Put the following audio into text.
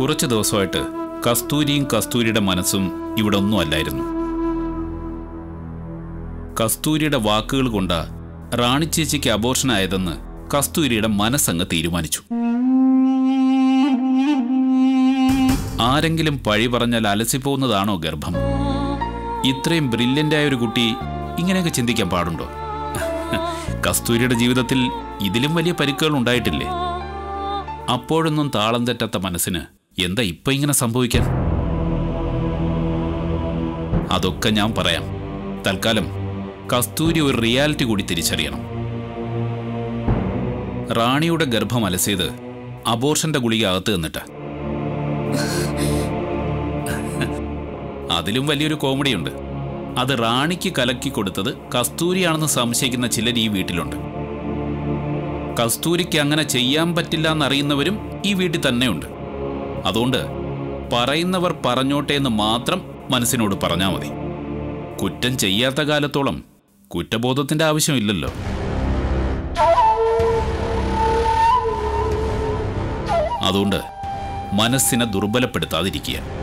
കുറച്ച് ദിവസമായിട്ട് കസ്തൂരിയും കസ്തൂരിയുടെ മനസ്സും ഇവിടെ ഒന്നും അല്ലായിരുന്നു കസ്തൂരിയുടെ വാക്കുകൾ കൊണ്ട് റാണി ചേച്ചിക്ക് അബോർഷൻ ആയതെന്ന് കസ്തൂരിയുടെ മനസ്സങ്ങ് തീരുമാനിച്ചു ആരെങ്കിലും പഴി പറഞ്ഞാൽ അലസിപ്പോകുന്നതാണോ ഗർഭം ഇത്രയും ബ്രില്യൻ്റ് ആയ ഒരു കുട്ടി ഇങ്ങനെയൊക്കെ ചിന്തിക്കാൻ പാടുണ്ടോ കസ്തൂരിയുടെ ജീവിതത്തിൽ ഇതിലും വലിയ പരിക്കുകൾ ഉണ്ടായിട്ടില്ലേ അപ്പോഴൊന്നും താളം തെറ്റാത്ത മനസ്സിന് എന്താ ഇപ്പൊ ഇങ്ങനെ സംഭവിക്കാൻ അതൊക്കെ ഞാൻ പറയാം തൽക്കാലം കസ്തൂരി ഒരു റിയാലിറ്റി കൂടി തിരിച്ചറിയണം റാണിയുടെ ഗർഭം അലസിയത് അബോർഷന്റെ ഗുളിക അകത്ത് നിന്നിട്ട് അതിലും വലിയൊരു കോമഡിയുണ്ട് അത് റാണിക്ക് കലക്കി കൊടുത്തത് കസ്തൂരിയാണെന്ന് സംശയിക്കുന്ന ചിലർ ഈ വീട്ടിലുണ്ട് കസ്തൂരിക്ക് അങ്ങനെ ചെയ്യാൻ പറ്റില്ല എന്നറിയുന്നവരും ഈ വീട്ടിൽ തന്നെയുണ്ട് അതുകൊണ്ട് പറയുന്നവർ പറഞ്ഞോട്ടെ എന്ന് മാത്രം മനസ്സിനോട് പറഞ്ഞാൽ മതി കുറ്റം ചെയ്യാത്ത കാലത്തോളം കുറ്റബോധത്തിന്റെ ആവശ്യമില്ലല്ലോ അതുകൊണ്ട് മനസ്സിനെ ദുർബലപ്പെടുത്താതിരിക്കുക